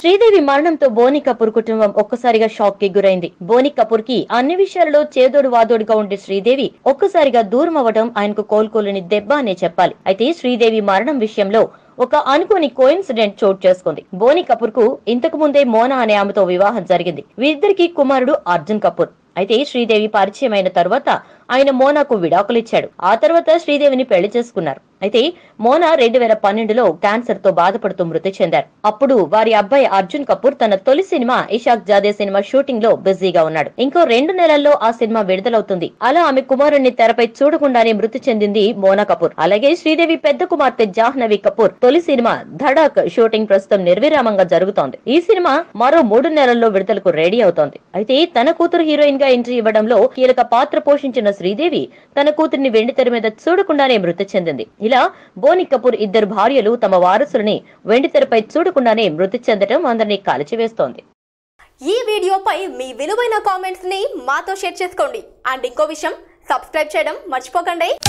శ్రీదేవి మరణంతో బోని కపూర్ కుటుంబం ఒక్కసారిగా షాక్ కి గురైంది బోని కపూర్ కి అన్ని విషయాలలో చేదోడు వాదోడుగా ఉండే శ్రీదేవి ఒక్కసారిగా దూరం అవ్వడం ఆయనకు కోలుకోలేని దెబ్బ అనే చెప్పాలి అయితే శ్రీదేవి మరణం విషయంలో ఒక అనుకోని కోయిన్సిడెంట్ చోటు చేసుకుంది బోని కపూర్ కు ఇంతకు ముందే మోనా అనే ఆమెతో వివాహం జరిగింది వీరిద్దరికి కుమారుడు అర్జున్ కపూర్ అయితే శ్రీదేవి పరిచయం అయిన తర్వాత ఆయన మోనాకు విడాకులిచ్చాడు ఆ తర్వాత శ్రీదేవిని పెళ్లి చేసుకున్నారు అయితే మోనా రెండు వేల పన్నెండులో క్యాన్సర్ తో బాధపడుతూ మృతి చెందారు అప్పుడు వారి అబ్బాయి అర్జున్ కపూర్ తన తొలి సినిమా ఇషాక్ జాదే సినిమా షూటింగ్ లో బిజీగా ఉన్నాడు ఇంకో రెండు నెలల్లో ఆ సినిమా విడుదలవుతుంది అలా ఆమె కుమారుణ్ణి తెరపై చూడకుండానే మృతి చెందింది మోనా కపూర్ అలాగే శ్రీదేవి పెద్ద కుమార్తె జాహ్నవి కపూర్ తొలి సినిమా ధడాక్ షూటింగ్ ప్రస్తుతం నిర్విరామంగా జరుగుతోంది ఈ సినిమా మరో మూడు నెలల్లో విడుదలకు రెడీ అవుతోంది అయితే తన కూతురు హీరోయిన్ గా ఎంట్రీ ఇవ్వడంలో కీలక పాత్ర పోషించిన శ్రీదేవి తన కూతుర్ని వెండితెర మీద చూడకుండానే మృతి చెందింది ఇలా బోని కపూర్ ఇద్దరు భార్యలు తమ వారసులని వెండితెరపై చూడకుండానే మృతి చెందడం అందరినీ కాల్చివేస్తోంది ఈ వీడియోపై మీ విలువైన కామెంట్స్ ని మాతో షేర్ చేసుకోండి అండ్ ఇంకో విషయం సబ్స్క్రైబ్ చేయడం మర్చిపోకండి